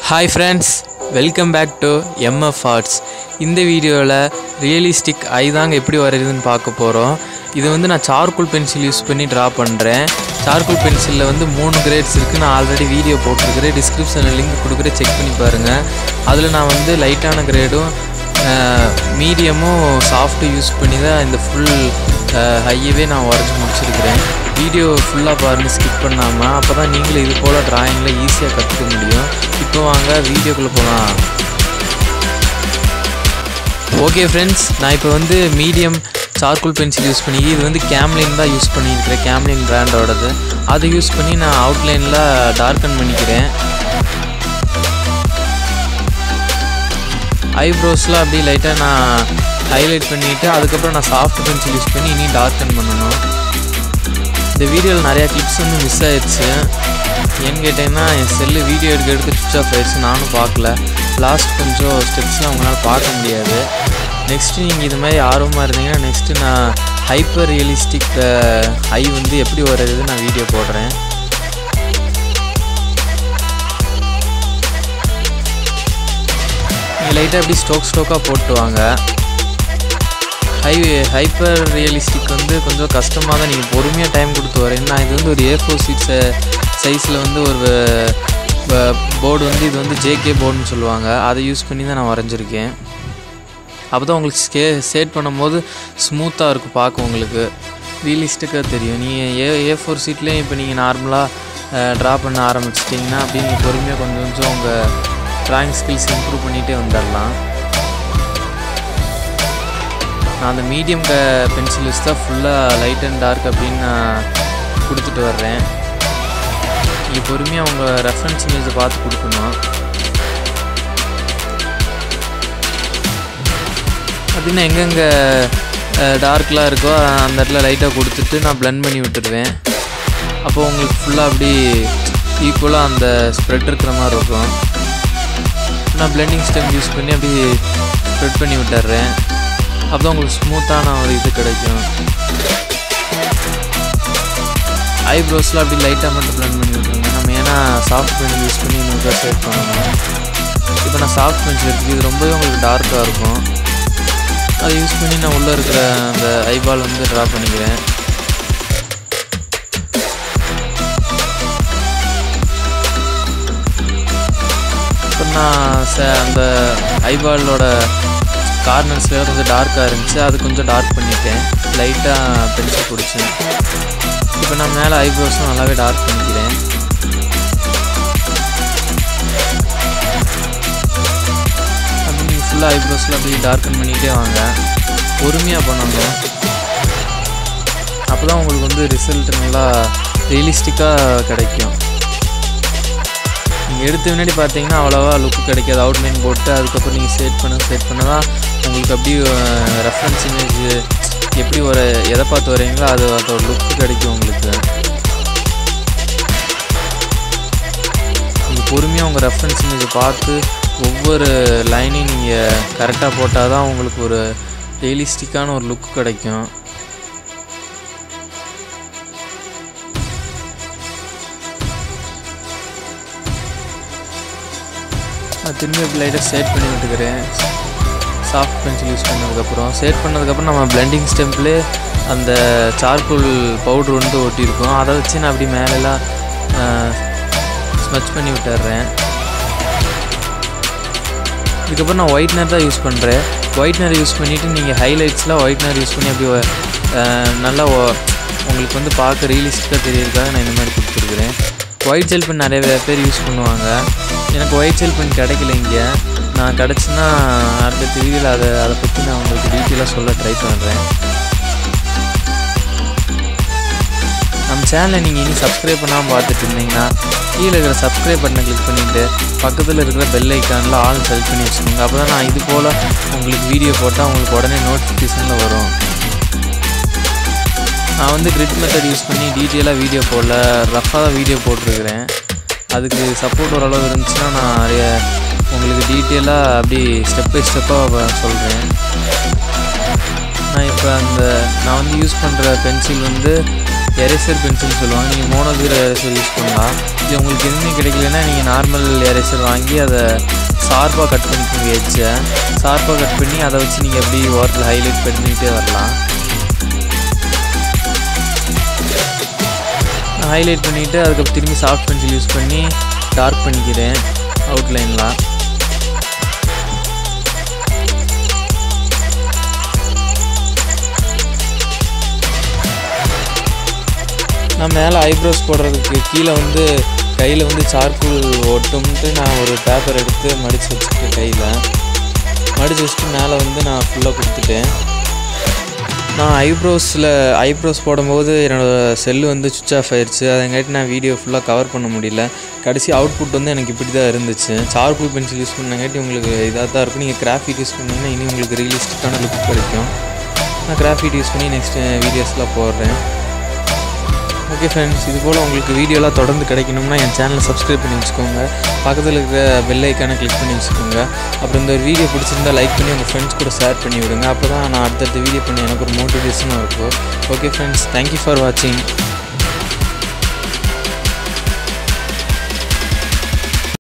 hi friends welcome back to MF arts இந்த வீடியோவில் realistic ஐ தாங்க எப்படி வரையுதுன்னு பார்க்க போகிறோம் இது வந்து நான் சார்கோல் பென்சில் யூஸ் பண்ணி ட்ரா பண்ணுறேன் சார்கோல் பென்சிலில் வந்து மூணு கிரேட்ஸ் இருக்குது நான் ஆல்ரெடி வீடியோ போட்டிருக்கிறேன் டிஸ்கிரிப்ஷனில் லிங்க் கொடுக்குறேன் செக் பண்ணி பாருங்கள் அதில் நான் வந்து லைட்டான கிரேடும் மீடியமும் சாஃப்ட்டு யூஸ் பண்ணி தான் இந்த ஃபுல் ஹையவே நான் வரைஞ்சி முடிச்சிருக்கிறேன் வீடியோ ஃபுல்லாக பாருங்கள் ஸ்கிப் பண்ணாமல் அப்போ தான் நீங்களும் இது போல் ட்ராயிங்கில் ஈஸியாக கற்றுக்க முடியும் இப்போ வாங்க வீடியோக்குள்ளே போகலாம் ஓகே ஃப்ரெண்ட்ஸ் நான் இப்போ வந்து மீடியம் சார்கோல் பென்சில் யூஸ் பண்ணி இது வந்து கேம்லின் தான் யூஸ் பண்ணியிருக்கிறேன் கேம்லின் பிராண்டோடது அதை யூஸ் பண்ணி நான் அவுட்லைனில் டார்க்கன் பண்ணிக்கிறேன் ஐப்ரோஸ்லாம் அப்படியே லைட்டாக நான் ஹைலைட் பண்ணிவிட்டு அதுக்கப்புறம் நான் சாஃப்ட் பென்சில் யூஸ் பண்ணி இனி டார்க்கன் பண்ணணும் இந்த வீடியோவில் நிறையா கிளிப்ஸ் வந்து மிஸ் ஆயிடுச்சு ஏன்னு கேட்டிங்கன்னா என் செல்லு வீடியோ எடுக்க எடுக்க சுவிச் ஆஃப் ஆயிடுச்சு நானும் பார்க்கல லாஸ்ட் கொஞ்சம் ஸ்டெப்ஸ்லாம் உங்களால் பார்க்க முடியாது நெக்ஸ்ட்டு நீங்கள் இது மாதிரி ஆர்வமாக இருந்தீங்கன்னா நெக்ஸ்ட்டு நான் ஹைப்பர் ரியலிஸ்டிக் ஹை வந்து எப்படி வர்றது நான் வீடியோ போடுறேன் நீங்கள் லைட்டாக எப்படி ஸ்டோக் ஸ்டோக்காக போட்டு வாங்க ஹை ஹைப்பர் ரியலிஸ்டிக் வந்து கொஞ்சம் கஷ்டமாக தான் நீங்கள் பொறுமையாக டைம் கொடுத்து வரேன் நான் இது வந்து ஒரு ஏ ஃபோர் சிக்ஸ் சைஸில் வந்து ஒரு போர்டு வந்து இது வந்து ஜேகே போர்டுன்னு சொல்லுவாங்க அதை யூஸ் பண்ணி தான் நான் வரைஞ்சிருக்கேன் அப்போ தான் உங்களுக்கு ஸ்கே சேட் பண்ணும்போது ஸ்மூத்தாக இருக்கும் பார்க்க உங்களுக்கு ரியலிஸ்டிக்காக தெரியும் நீங்கள் ஏ ஏ ஃபோர் சீட்லேயும் இப்போ நீங்கள் நார்மலாக ட்ரா பண்ண ஆரம்பிச்சிட்டிங்கன்னா அப்படி நீங்கள் பொறுமையாக கொஞ்சம் கொஞ்சம் உங்கள் ட்ராயிங் ஸ்கில்ஸ் இம்ப்ரூவ் பண்ணிகிட்டே வந்துடலாம் நான் அந்த மீடியம் க பென்சில் யூஸ் தான் ஃபுல்லாக லைட் அண்ட் டார்க் அப்படின்னு நான் கொடுத்துட்டு வர்றேன் நீங்கள் பொறுமையாக உங்கள் ரெஃபரன்ஸ் இமேஜை பார்த்து கொடுக்கணும் அப்படின்னா எங்கெங்கே டார்க்லாம் இருக்கோ அந்த இடத்துல லைட்டாக கொடுத்துட்டு நான் ப்ளெண்ட் பண்ணி விட்டுடுவேன் அப்போது உங்களுக்கு ஃபுல்லாக அப்படி ஈக்குவலாக அந்த ஸ்ப்ரெட் இருக்கிற மாதிரி இருக்கும் நான் பிளெண்டிங் ஸ்டெம் யூஸ் பண்ணி அப்படி ஸ்ப்ரெட் பண்ணி விட்டுறேன் அப்போ தான் உங்களுக்கு ஸ்மூத்தான ஒரு இது கிடைக்கும் ஐப்ரோஸ்லாம் அப்படி லைட்டாக மட்டும் ப்ளெண்ட் பண்ணி விட்ருங்க நம்ம ஏன்னா சாஃப்ட் பென்சில் யூஸ் பண்ணி இன்னும் ஷேட் பண்ணணும் இப்போ நான் சாஃப்ட் பென்சில் இருக்குது இது ரொம்பவே உங்களுக்கு டார்க்காக இருக்கும் அதை யூஸ் பண்ணி நான் உள்ளே இருக்கிற அந்த ஐபால் வந்து ட்ரா பண்ணிக்கிறேன் இப்போ நான் ச அந்த ஐபாலோட கார்னர்ஸில் கொஞ்சம் டார்க்காக இருந்துச்சு அது கொஞ்சம் டார்க் பண்ணிட்டேன் லைட்டாக பென்சில் பிடிச்சேன் இப்போ நான் மேலே ஐப்ரோஸும் நல்லாவே டார்க் பண்ணிக்கிறேன் அப்படி நீங்கள் ஃபுல்லாக ஐப்ரோஸில் அப்படி டார்க்கன் பண்ணிகிட்டே வாங்க பொறுமையாக பண்ணணும் அப்போ தான் உங்களுக்கு வந்து ரிசல்ட் நல்லா ரியலிஸ்டிக்காக கிடைக்கும் நீங்கள் எடுத்த முன்னாடி பார்த்தீங்கன்னா அவ்வளோவா லுக்கு கிடைக்காது அவுட்லைன் போட்டு அதுக்கப்புறம் நீங்கள் செட் பண்ண செட் பண்ண தான் உங்களுக்கு அப்படியே ரெஃபரன்ஸ் இமேஜ் எப்படி ஒரு எதை பார்த்து வரீங்களோ அது அதோட லுக்கு கிடைக்கும் உங்களுக்கு நீங்கள் பொறுமையாக உங்கள் ரெஃபரன்ஸ் இமேஜை பார்த்து ஒவ்வொரு லைனையும் நீங்கள் கரெக்டாக போட்டால் தான் உங்களுக்கு ஒரு ரியலிஸ்டிக்கான ஒரு லுக் கிடைக்கும் நான் திரும்பி அப்படி லைட்டாக சேட் பண்ணி விட்டுக்கிறேன் சாஃப்ட் பென்சில் யூஸ் பண்ணதுக்கப்புறம் சேட் பண்ணதுக்கப்புறம் நம்ம பிளெண்டிங் ஸ்டெம்ப்லேயே அந்த சார்கோல் பவுட்ரு வந்து ஒட்டியிருக்கோம் அதை வச்சு நான் அப்படி மேலெலாம் ஸ்மெச் பண்ணி விட்டுறேன் இதுக்கப்புறம் நான் ஒயிட்னர் தான் யூஸ் பண்ணுறேன் ஒயிட்னர் யூஸ் பண்ணிவிட்டு நீங்கள் ஹைலைட்ஸ்லாம் ஒயிட்னர் யூஸ் பண்ணி அப்படி நல்லா உங்களுக்கு வந்து பார்க்க ரியலிஸ்டிக்காக தெரியறதுக்காக நான் இந்த மாதிரி கொடுத்துருக்குறேன் ஒயிட் ஜெல் பென் நிறைய பேர் யூஸ் பண்ணுவாங்க எனக்கு ஒயிட் ஜெல் பென் கிடைக்கல இங்கே நான் கிடச்சுன்னா அடுத்த வீடியோவில் அதை அதை பற்றி நான் உங்களுக்கு டீட்டெயிலாக சொல்ல ட்ரை பண்ணுறேன் நம்ம சேனலை நீங்கள் இனி சப்ஸ்கிரைப் பண்ணாமல் பார்த்துட்டு இருந்தீங்கன்னா கீழே இருக்கிற சப்ஸ்கிரைப் பட்டனை கிளிக் பண்ணிவிட்டு பக்கத்தில் இருக்கிற பெல் ஐக்கானில் ஆல் செலக்ட் பண்ணி வச்சுக்கோங்க அப்போ தான் நான் இது போல் உங்களுக்கு வீடியோ போட்டால் உங்களுக்கு உடனே நோட்டிஃபிகேஷனில் வரும் நான் வந்து கிரிட் மெத்தட் யூஸ் பண்ணி டீட்டெயிலாக வீடியோ போடல ரஃபாக தான் வீடியோ போட்டிருக்கிறேன் அதுக்கு சப்போர்ட் ஓரளவு இருந்துச்சுன்னா நான் நிறைய உங்களுக்கு டீட்டெயிலாக அப்படி ஸ்டெப் பை ஸ்டெப்பாக சொல்கிறேன் நான் இப்போ அந்த நான் வந்து யூஸ் பண்ணுற பென்சில் வந்து எரேசர் பென்சில் சொல்லுவாங்க நீங்கள் மோனோ ஜீரோ எரேசர் யூஸ் பண்ணலாம் இது உங்களுக்கு எதுவுமே கிடைக்கலன்னா நீங்கள் நார்மல் எரேசர் வாங்கி அதை ஷார்ப்பாக கட் பண்ணிக்கோங்க எட்ஜை ஷார்ப்பாக கட் பண்ணி அதை வச்சு நீங்கள் எப்படி ஓரத்தில் ஹைலைட் பண்ணிக்கிட்டே வரலாம் ஹைலைட் பண்ணிவிட்டு அதுக்கப்புறம் திரும்பி சாஃப்ட் பென்சில் யூஸ் பண்ணி டார்க் பண்ணிக்கிறேன் அவுட்லைன்லாம் நான் மேலே ஐப்ரோஸ் போடுறதுக்கு கீழே வந்து கையில் வந்து சார்கோல் ஒட்டும்ட்டு நான் ஒரு பேப்பர் எடுத்து மடித்து வச்சுக்கிட்டேன் கையில் மடித்து வச்சுட்டு மேலே வந்து நான் ஃபுல்லாக கொடுத்துட்டேன் நான் ஐப்ரோஸில் ஐப்ரோஸ் போடும்போது என்னோடய செல்லு வந்து சுவிச் ஆஃப் ஆயிடுச்சு அதங்காட்டி நான் வீடியோ ஃபுல்லாக கவர் பண்ண முடியல கடைசி அவுட்புட் வந்து எனக்கு இப்படி தான் இருந்துச்சு சார்கோல் பென்சில் யூஸ் பண்ணங்காட்டி உங்களுக்கு இதாக தான் இருக்கும் நீங்கள் கிராஃபிக் யூஸ் பண்ணிங்கன்னா இனி உங்களுக்கு ரியலிஸ்டிக்கான லுக் கிடைக்கும் நான் கிராஃபிக் யூஸ் பண்ணி நெக்ஸ்ட் வீடியோஸ்லாம் போடுறேன் ஓகே ஃப்ரெண்ட்ஸ் இது போல் உங்களுக்கு வீடியோலாம் தொடர்ந்து கிடைக்கணும்னா என் சேனலை சப்ஸ்கிரைப் பண்ணி வச்சுக்கோங்க பக்கத்தில் இருக்கிற பெல் ஐக்கானை கிளிக் பண்ணி வச்சுக்கோங்க அப்புறம் இந்த ஒரு வீடியோ பிடிச்சிருந்தா லைக் பண்ணி உங்கள் ஃப்ரெண்ட்ஸ் கூட ஷேர் பண்ணி விடுங்க அப்போ தான் நான் அடுத்தடுத்த வீடியோ பண்ணி எனக்கு ஒரு மோட்டிவேஷனாக இருக்கும் ஓகே ஃப்ரெண்ட்ஸ் தேங்க்யூ ஃபார் வாட்சிங்